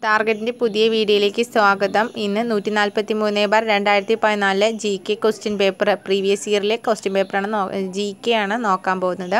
ടാർഗറ്റിൻ്റെ പുതിയ വീഡിയോയിലേക്ക് സ്വാഗതം ഇന്ന് നൂറ്റി നാൽപ്പത്തി മൂന്ന് ബാർ രണ്ടായിരത്തി പതിനാലിലെ G K question paper previous ഇയറിലെ ക്വസ്റ്റ്യൻ പേപ്പറാണ് നോ ജി കെ ആണ് നോക്കാൻ പോകുന്നത്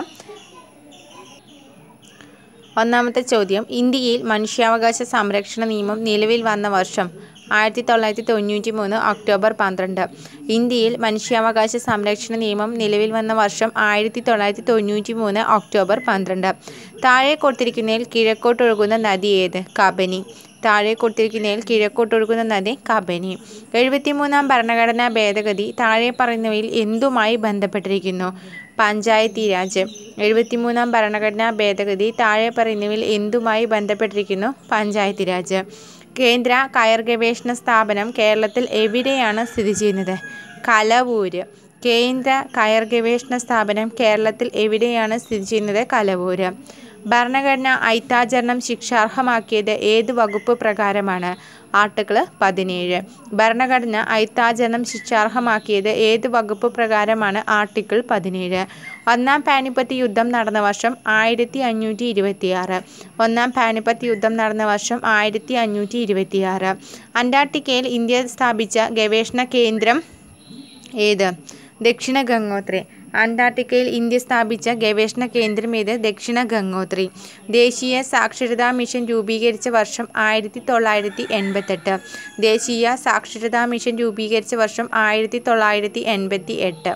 ഒന്നാമത്തെ ചോദ്യം ഇന്ത്യയിൽ മനുഷ്യാവകാശ സംരക്ഷണ നിയമം നിലവിൽ വന്ന വർഷം ആയിരത്തി തൊള്ളായിരത്തി തൊണ്ണൂറ്റി മൂന്ന് ഒക്ടോബർ പന്ത്രണ്ട് ഇന്ത്യയിൽ മനുഷ്യാവകാശ സംരക്ഷണ നിയമം നിലവിൽ വന്ന വർഷം ആയിരത്തി തൊള്ളായിരത്തി തൊണ്ണൂറ്റി മൂന്ന് ഒക്ടോബർ പന്ത്രണ്ട് താഴെ കൊടുത്തിരിക്കുന്നതിൽ കിഴക്കോട്ടൊഴുകുന്ന നദി ഏത് കബനി താഴെ കൊടുത്തിരിക്കുന്നതിൽ കിഴക്കോട്ടൊഴുകുന്ന നദി കബനി എഴുപത്തിമൂന്നാം ഭരണഘടനാ ഭേദഗതി താഴെ പറയുന്നവയിൽ എന്തുമായി ബന്ധപ്പെട്ടിരിക്കുന്നു പഞ്ചായത്തി രാജ് എഴുപത്തിമൂന്നാം ഭരണഘടനാ ഭേദഗതി താഴെ പറയുന്നവയിൽ എന്തുമായി ബന്ധപ്പെട്ടിരിക്കുന്നു പഞ്ചായത്തി രാജ് കേന്ദ്ര കയർ ഗവേഷണ സ്ഥാപനം കേരളത്തിൽ എവിടെയാണ് സ്ഥിതി ചെയ്യുന്നത് കലവൂര് കേന്ദ്ര കയർ ഗവേഷണ സ്ഥാപനം കേരളത്തിൽ എവിടെയാണ് സ്ഥിതി ചെയ്യുന്നത് കലവൂര് ഭരണഘടന ഐത്താചരണം ശിക്ഷാർഹമാക്കിയത് ഏത് വകുപ്പ് പ്രകാരമാണ് ആർട്ടിക്കിൾ പതിനേഴ് ഭരണഘടന ഐത്താചരണം ശിക്ഷാർഹമാക്കിയത് ഏത് വകുപ്പ് പ്രകാരമാണ് ആർട്ടിക്കിൾ പതിനേഴ് ഒന്നാം പാനിപ്പത്ത് യുദ്ധം നടന്ന വർഷം ആയിരത്തി അഞ്ഞൂറ്റി ഇരുപത്തിയാറ് ഒന്നാം പാനിപ്പത്ത് യുദ്ധം നടന്ന വർഷം ആയിരത്തി അഞ്ഞൂറ്റി ഇരുപത്തിയാറ് അന്റാർട്ടിക്കയിൽ ഇന്ത്യ സ്ഥാപിച്ച ഗവേഷണ കേന്ദ്രം ഏത് ദക്ഷിണ ഗംഗോത്രി അന്റാർട്ടിക്കയിൽ ഇന്ത്യ സ്ഥാപിച്ച ഗവേഷണ കേന്ദ്രം ഏത് ദക്ഷിണ ഗംഗോത്രി ദേശീയ സാക്ഷരതാ മിഷൻ രൂപീകരിച്ച വർഷം ആയിരത്തി തൊള്ളായിരത്തി എൺപത്തെട്ട് ദേശീയ സാക്ഷരതാ മിഷൻ രൂപീകരിച്ച വർഷം ആയിരത്തി തൊള്ളായിരത്തി എൺപത്തി എട്ട്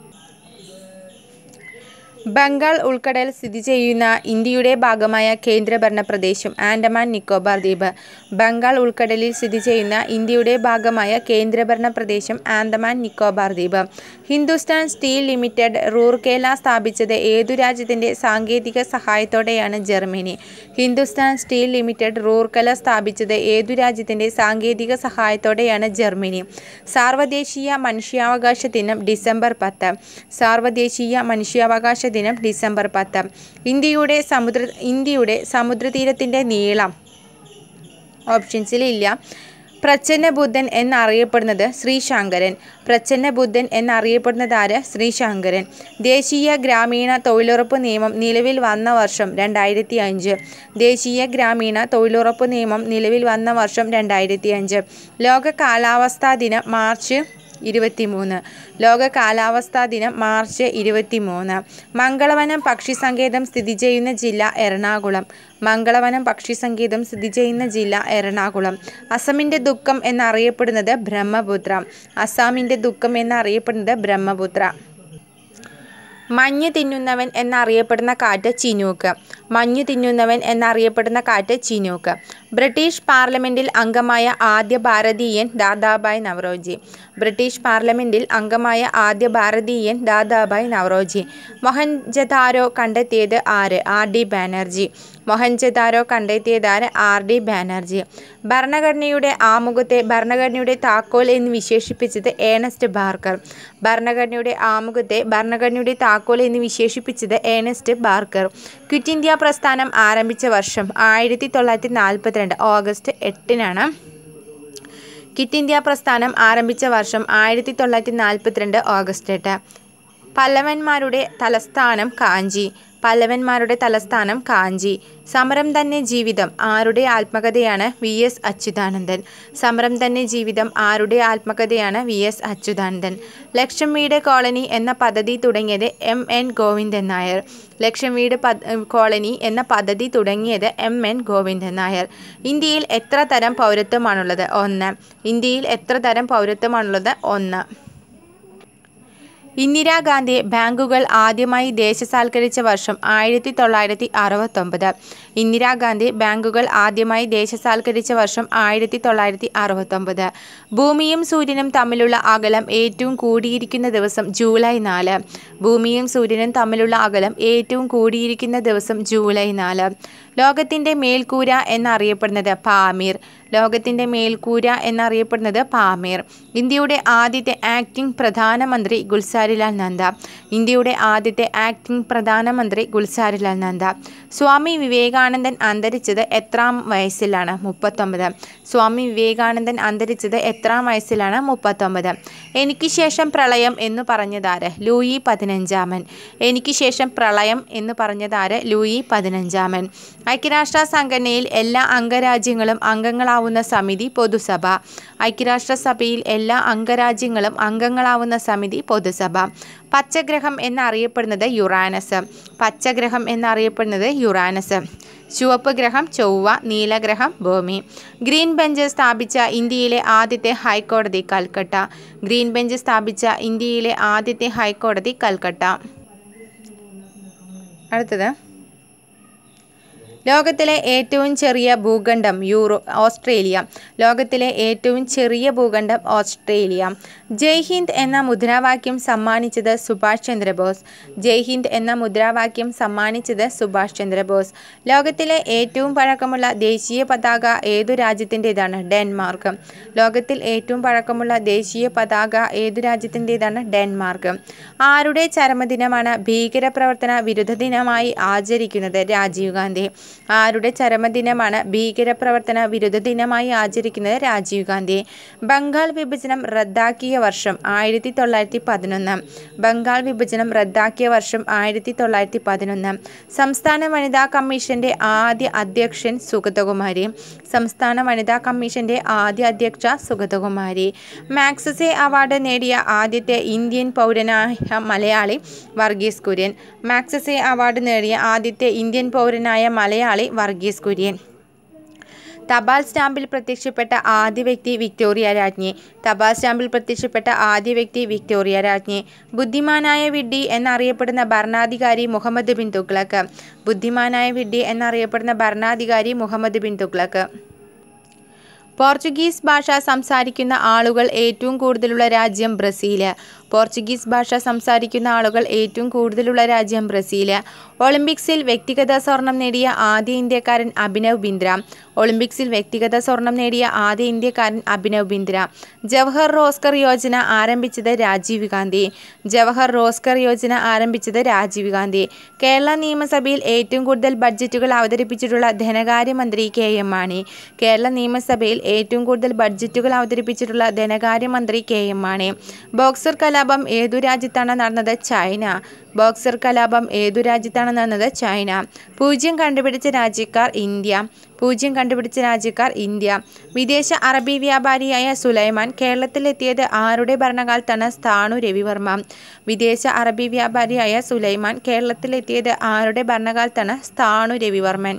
ബംഗാൾ ഉൾക്കടൽ സ്ഥിതി ചെയ്യുന്ന ഇന്ത്യയുടെ ഭാഗമായ കേന്ദ്രഭരണ പ്രദേശം ആൻഡമാൻ നിക്കോബാർ ദ്വീപ് ബംഗാൾ ഉൾക്കടലിൽ സ്ഥിതി ചെയ്യുന്ന ഇന്ത്യയുടെ ഭാഗമായ കേന്ദ്രഭരണ പ്രദേശം ആൻഡമാൻ നിക്കോബാർ ദ്വീപ് ഹിന്ദുസ്ഥാൻ സ്റ്റീൽ ലിമിറ്റഡ് റൂർക്കേല സ്ഥാപിച്ചത് ഏതു രാജ്യത്തിൻ്റെ സാങ്കേതിക സഹായത്തോടെയാണ് Germany Hindustan steel limited Rourkela സ്ഥാപിച്ചത് ഏതു രാജ്യത്തിൻ്റെ സാങ്കേതിക സഹായത്തോടെയാണ് ജർമ്മനി സാർവദേശീയ മനുഷ്യാവകാശ ദിനം ഡിസംബർ പത്ത് സാർവദേശീയ മനുഷ്യാവകാശ ദിനം ഡിസംബർ പത്ത് ഇന്ത്യയുടെ സമുദ്ര ഇന്ത്യയുടെ സമുദ്രതീരത്തിൻ്റെ നീളം ഓപ്ഷൻസിലില്ല പ്രച്ഛന്ന ബുദ്ധൻ എന്നറിയപ്പെടുന്നത് ശ്രീശങ്കരൻ പ്രച്ഛന്ന ബുദ്ധൻ എന്നറിയപ്പെടുന്നത് ആര് ശ്രീശങ്കരൻ ദേശീയ ഗ്രാമീണ തൊഴിലുറപ്പ് നിയമം നിലവിൽ വന്ന വർഷം രണ്ടായിരത്തി അഞ്ച് ദേശീയ ഗ്രാമീണ തൊഴിലുറപ്പ് നിയമം നിലവിൽ വന്ന വർഷം രണ്ടായിരത്തി അഞ്ച് ലോക കാലാവസ്ഥാ ദിനം മാർച്ച് ഇരുപത്തിമൂന്ന് ലോക കാലാവസ്ഥാ ദിനം മാർച്ച് ഇരുപത്തിമൂന്ന് മംഗളവനം പക്ഷി സങ്കേതം സ്ഥിതി ചെയ്യുന്ന ജില്ല എറണാകുളം മംഗളവനം പക്ഷി സങ്കേതം സ്ഥിതി ചെയ്യുന്ന ജില്ല എറണാകുളം അസമിൻ്റെ ദുഃഖം എന്നറിയപ്പെടുന്നത് ബ്രഹ്മപുത്ര അസാമിൻ്റെ ദുഃഖം എന്നറിയപ്പെടുന്നത് ബ്രഹ്മപുത്ര മഞ്ഞ് തിന്നുന്നവൻ എന്നറിയപ്പെടുന്ന കാറ്റ് ചിനൂക്ക് മഞ്ഞു തിന്നുന്നവൻ എന്നറിയപ്പെടുന്ന കാറ്റ് ചിനൂക്ക് ബ്രിട്ടീഷ് പാർലമെൻറ്റിൽ അംഗമായ ആദ്യ ഭാരതീയൻ ദാദാബായ് നവറോജി ബ്രിട്ടീഷ് പാർലമെൻറ്റിൽ അംഗമായ ആദ്യ ഭാരതീയൻ ദാദാബായ് നവറോജി മൊഹൻജദാരോ കണ്ടെത്തിയത് ആര് ആർ ഡി ബാനർജി മൊഹൻജദാരോ കണ്ടെത്തിയത് ആര് ആർ ഡി ബാനർജി ഭരണഘടനയുടെ ആമുഖത്തെ ഭരണഘടനയുടെ താക്കോൽ എന്ന് വിശേഷിപ്പിച്ചത് ഏണസ്റ്റ് ബാർക്കർ ഭരണഘടനയുടെ ആമുഖത്തെ ഭരണഘടനയുടെ താക്കോൽ എന്ന് വിശേഷിപ്പിച്ചത് ഏണസ്റ്റ് ബാർക്കർ ക്വിറ്റ് ഇന്ത്യ പ്രസ്ഥാനം ആരംഭിച്ച വർഷം ആയിരത്തി തൊള്ളായിരത്തി നാൽപ്പത്തിരണ്ട് ഓഗസ്റ്റ് എട്ടിനാണ് ക്വിറ്റ് ഇന്ത്യ പ്രസ്ഥാനം ആരംഭിച്ച വർഷം ആയിരത്തി തൊള്ളായിരത്തി നാൽപ്പത്തിരണ്ട് ഓഗസ്റ്റ് എട്ട് പല്ലവന്മാരുടെ തലസ്ഥാനം കാഞ്ചി പല്ലവന്മാരുടെ തലസ്ഥാനം കാഞ്ചി സമരം തന്നെ ജീവിതം ആരുടെ ആത്മകഥയാണ് വി എസ് അച്യുതാനന്ദൻ സമരം തന്നെ ജീവിതം ആരുടെ ആത്മകഥയാണ് വി എസ് അച്യുതാനന്ദൻ ലക്ഷം വീട് കോളനി എന്ന പദ്ധതി തുടങ്ങിയത് എം എൻ ഗോവിന്ദൻ നായർ ലക്ഷം വീട് കോളനി എന്ന പദ്ധതി തുടങ്ങിയത് എം എൻ ഗോവിന്ദൻ നായർ ഇന്ത്യയിൽ എത്ര തരം പൗരത്വമാണുള്ളത് ഒന്ന് ഇന്ത്യയിൽ എത്ര തരം പൗരത്വമാണുള്ളത് ഒന്ന് ഇന്ദിരാഗാന്ധി ബാങ്കുകൾ ആദ്യമായി ദേശസാൽക്കരിച്ച വർഷം ആയിരത്തി തൊള്ളായിരത്തി അറുപത്തൊമ്പത് ഇന്ദിരാഗാന്ധി ബാങ്കുകൾ ആദ്യമായി ദേശസാൽക്കരിച്ച വർഷം ആയിരത്തി തൊള്ളായിരത്തി അറുപത്തൊമ്പത് ഭൂമിയും സൂര്യനും തമ്മിലുള്ള അകലം ഏറ്റവും കൂടിയിരിക്കുന്ന ദിവസം ജൂലൈ നാല് ഭൂമിയും സൂര്യനും തമ്മിലുള്ള അകലം ഏറ്റവും കൂടിയിരിക്കുന്ന ദിവസം ജൂലൈ നാല് ലോകത്തിൻ്റെ മേൽക്കൂര എന്നറിയപ്പെടുന്നത് പാമീർ ലോകത്തിൻ്റെ മേൽക്കൂര എന്നറിയപ്പെടുന്നത് പാമീർ ഇന്ത്യയുടെ ആദ്യത്തെ ആക്ടിംഗ് പ്രധാനമന്ത്രി ഗുൽസാരിലാൽ നന്ദ ഇന്ത്യയുടെ ആദ്യത്തെ ആക്ടിംഗ് പ്രധാനമന്ത്രി ഗുൽസാരിലാൽ നന്ദ സ്വാമി വിവേകാനന്ദൻ അന്തരിച്ചത് എത്രാം വയസ്സിലാണ് മുപ്പത്തൊമ്പത് സ്വാമി വിവേകാനന്ദൻ അന്തരിച്ചത് എത്രാം വയസ്സിലാണ് മുപ്പത്തൊമ്പത് എനിക്ക് ശേഷം പ്രളയം എന്ന് പറഞ്ഞതാര് ലൂയി പതിനഞ്ചാമൻ എനിക്ക് ശേഷം പ്രളയം എന്ന് പറഞ്ഞതാര് ലൂയി പതിനഞ്ചാമൻ ഐക്യരാഷ്ട്ര സംഘടനയിൽ എല്ലാ അംഗരാജ്യങ്ങളും അംഗങ്ങളാവുന്ന സമിതി പൊതുസഭ ഐക്യരാഷ്ട്രസഭയിൽ എല്ലാ അംഗരാജ്യങ്ങളും അംഗങ്ങളാവുന്ന സമിതി പൊതുസഭ പച്ചഗ്രഹം എന്നറിയപ്പെടുന്നത് യുറാനസ് പച്ചഗ്രഹം എന്നറിയപ്പെടുന്നത് യുറാനസ് ചുവപ്പ് ഗ്രഹം ചൊവ്വ നീലഗ്രഹം ഭൂമി ഗ്രീൻ ബെഞ്ച് സ്ഥാപിച്ച ഇന്ത്യയിലെ ആദ്യത്തെ ഹൈക്കോടതി കൽക്കട്ട ഗ്രീൻ ബെഞ്ച് സ്ഥാപിച്ച ഇന്ത്യയിലെ ആദ്യത്തെ ഹൈക്കോടതി കൽക്കട്ട അടുത്തത് ലോകത്തിലെ ഏറ്റവും ചെറിയ ഭൂഖണ്ഡം യൂറോ ഓസ്ട്രേലിയ ലോകത്തിലെ ഏറ്റവും ചെറിയ ഭൂഖണ്ഡം ഓസ്ട്രേലിയ ജയ് ഹിന്ദ് എന്ന മുദ്രാവാക്യം സമ്മാനിച്ചത് സുഭാഷ് ചന്ദ്രബോസ് ജയ് ഹിന്ദ് എന്ന മുദ്രാവാക്യം സമ്മാനിച്ചത് സുഭാഷ് ചന്ദ്രബോസ് ലോകത്തിലെ ഏറ്റവും പഴക്കമുള്ള ദേശീയ പതാക ഏതു രാജ്യത്തിൻ്റെതാണ് ഡെൻമാർക്ക് ലോകത്തിൽ ഏറ്റവും പഴക്കമുള്ള ദേശീയ പതാക ഏതു രാജ്യത്തിൻ്റെതാണ് ഡെൻമാർക്ക് ആരുടെ ചരമദിനമാണ് ഭീകരപ്രവർത്തന വിരുദ്ധ ദിനമായി ആചരിക്കുന്നത് രാജീവ് ഗാന്ധി ആരുടെ ചരമദിനമാണ് ഭീകരപ്രവർത്തന വിരുദ്ധ ദിനമായി ആചരിക്കുന്നത് രാജീവ് ഗാന്ധി ബംഗാൾ വിഭജനം റദ്ദാക്കിയ വർഷം ആയിരത്തി തൊള്ളായിരത്തി പതിനൊന്ന് ബംഗാൾ വിഭജനം റദ്ദാക്കിയ വർഷം ആയിരത്തി തൊള്ളായിരത്തി പതിനൊന്ന് സംസ്ഥാന വനിതാ കമ്മീഷന്റെ ആദ്യ അധ്യക്ഷൻ സുഗതകുമാരി സംസ്ഥാന വനിതാ കമ്മീഷന്റെ ആദ്യ അധ്യക്ഷ സുഗതകുമാരി മാക്സസെ അവാർഡ് നേടിയ ആദ്യത്തെ ഇന്ത്യൻ പൗരനായ മലയാളി വർഗീസ് കുര്യൻ മാക്സസെ അവാർഡ് നേടിയ ആദ്യത്തെ ഇന്ത്യൻ പൗരനായ മലയാളി വർഗീസ് കുര്യൻ തപാൽ സ്റ്റാമ്പിൽ പ്രത്യക്ഷപ്പെട്ട ആദ്യ വ്യക്തി വിക്ടോറിയ രാജ്ഞി തപാൽ സ്റ്റാമ്പിൽ പ്രത്യക്ഷപ്പെട്ട ആദ്യ വ്യക്തി വിക്ടോറിയ രാജ്ഞി ബുദ്ധിമാനായ വിഡ്ഢി എന്നറിയപ്പെടുന്ന ഭരണാധികാരി മുഹമ്മദ് ബിൻ തുഗ്ലക്ക് ബുദ്ധിമാനായ വിഡ്ഢി എന്നറിയപ്പെടുന്ന ഭരണാധികാരി മുഹമ്മദ് ബിൻ തുഗ്ലക്ക് പോർച്ചുഗീസ് ഭാഷ സംസാരിക്കുന്ന ആളുകൾ ഏറ്റവും കൂടുതലുള്ള രാജ്യം ബ്രസീൽ പോർച്ചുഗീസ് ഭാഷ സംസാരിക്കുന്ന ആളുകൾ ഏറ്റവും കൂടുതലുള്ള രാജ്യം ബ്രസീൽ ഒളിമ്പിക്സിൽ വ്യക്തിഗത സ്വർണം നേടിയ ആദ്യ ഇന്ത്യക്കാരൻ അഭിനവ് ബിന്ദ്ര ഒളിമ്പിക്സിൽ വ്യക്തിഗത സ്വർണം നേടിയ ആദ്യ ഇന്ത്യക്കാരൻ അഭിനവ് ബിന്ദ്ര ജവഹർ റോസ്കർ യോജന ആരംഭിച്ചത് രാജീവ് ഗാന്ധി ജവഹർ റോസ്കർ യോജന ആരംഭിച്ചത് രാജീവ് ഗാന്ധി കേരള നിയമസഭയിൽ ഏറ്റവും കൂടുതൽ ബഡ്ജറ്റുകൾ അവതരിപ്പിച്ചിട്ടുള്ള ധനകാര്യമന്ത്രി കെ എം മാണി കേരള നിയമസഭയിൽ ഏറ്റവും കൂടുതൽ ബഡ്ജറ്റുകൾ അവതരിപ്പിച്ചിട്ടുള്ള ധനകാര്യമന്ത്രി കെ എം മാണി ബോക്സർ കലാപം ഏതു രാജ്യത്താണ് നടന്നത് ചൈന ബോക്സർ കലാപം ഏതു രാജ്യത്താണ് നടന്നത് ചൈന പൂജ്യം കണ്ടുപിടിച്ച രാജ്യക്കാർ ഇന്ത്യ പൂജ്യം കണ്ടുപിടിച്ച രാജ്യക്കാർ ഇന്ത്യ വിദേശ അറബി വ്യാപാരിയായ സുലൈമാൻ കേരളത്തിലെത്തിയത് ആരുടെ ഭരണകാലത്താണ് സ്ഥാണു രവിവർമ്മ വിദേശ അറബി വ്യാപാരിയായ സുലൈമാൻ കേരളത്തിലെത്തിയത് ആരുടെ ഭരണകാലത്താണ് സ്ഥാണു രവിവർമ്മൻ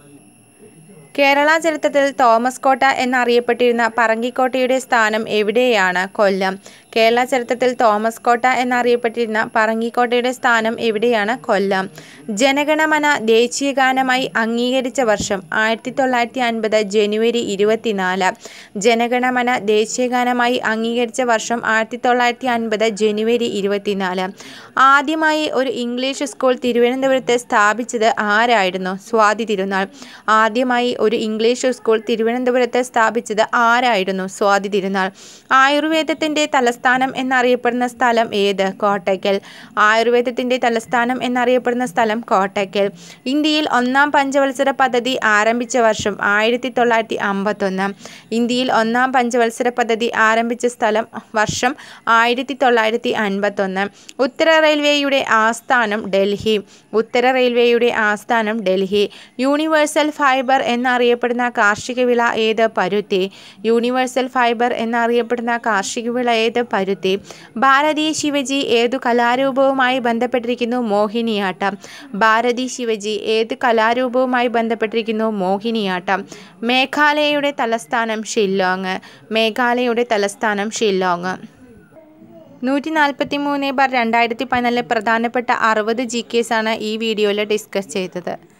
കേരള ചരിത്രത്തിൽ തോമസ് കോട്ട എന്നറിയപ്പെട്ടിരുന്ന പറങ്കിക്കോട്ടയുടെ സ്ഥാനം എവിടെയാണ് കൊല്ലം കേരള ചരിത്രത്തിൽ തോമസ് കോട്ട എന്നറിയപ്പെട്ടിരുന്ന പറങ്കിക്കോട്ടയുടെ സ്ഥാനം എവിടെയാണ് കൊല്ലം ജനഗണമന ദേശീയ ഗാനമായി അംഗീകരിച്ച വർഷം ആയിരത്തി തൊള്ളായിരത്തി അൻപത് ജനുവരി ഇരുപത്തിനാല് ജനഗണമന ദേശീയ ഗാനമായി അംഗീകരിച്ച വർഷം ആയിരത്തി തൊള്ളായിരത്തി അൻപത് ജനുവരി ഇരുപത്തിനാല് ആദ്യമായി ഒരു ഇംഗ്ലീഷ് സ്കൂൾ തിരുവനന്തപുരത്ത് സ്ഥാപിച്ചത് ആരായിരുന്നു സ്വാതി തിരുനാൾ ആദ്യമായി ഒരു ഇംഗ്ലീഷ് സ്കൂൾ തിരുവനന്തപുരത്ത് സ്ഥാപിച്ചത് ആരായിരുന്നു സ്വാതി തിരുനാൾ ആയുർവേദത്തിൻ്റെ തലസ്ഥാനം എന്നറിയപ്പെടുന്ന സ്ഥലം ഏത് കോട്ടയ്ക്കൽ ആയുർവേദത്തിൻ്റെ തലസ്ഥാനം എന്നറിയപ്പെടുന്ന സ്ഥലം കോട്ടയ്ക്കൽ ഇന്ത്യയിൽ ഒന്നാം പഞ്ചവത്സര പദ്ധതി ആരംഭിച്ച വർഷം ആയിരത്തി തൊള്ളായിരത്തി അമ്പത്തൊന്ന് ഇന്ത്യയിൽ ഒന്നാം പഞ്ചവത്സര പദ്ധതി ആരംഭിച്ച സ്ഥലം വർഷം ആയിരത്തി തൊള്ളായിരത്തി അൻപത്തൊന്ന് ഉത്തര റെയിൽവേയുടെ ആസ്ഥാനം ഡൽഹി ഉത്തര റെയിൽവേയുടെ ആസ്ഥാനം ഡൽഹി യൂണിവേഴ്സൽ ഫൈബർ എന്നറിയപ്പെടുന്ന കാർഷിക വിള ഏത് പരുത്തി യൂണിവേഴ്സൽ ഫൈബർ എന്നറിയപ്പെടുന്ന കാർഷിക വിള ഏത് പരുത്തി ഭാരതി ശിവജി ഏതു കലാരൂപവുമായി ബന്ധപ്പെട്ടിരിക്കുന്നു മോഹിനിയാട്ടം ഭാരതി ശിവജി ഏത് കലാരൂപവുമായി ബന്ധപ്പെട്ടിരിക്കുന്നു മോഹിനിയാട്ടം മേഘാലയയുടെ തലസ്ഥാനം ഷില്ലോങ് മേഘാലയയുടെ തലസ്ഥാനം ഷില്ലോങ് നൂറ്റി നാൽപ്പത്തി മൂന്ന് ബാർ രണ്ടായിരത്തി പതിനാലിലെ പ്രധാനപ്പെട്ട അറുപത് ജി കേസാണ് ഈ വീഡിയോയിൽ ഡിസ്കസ് ചെയ്തത്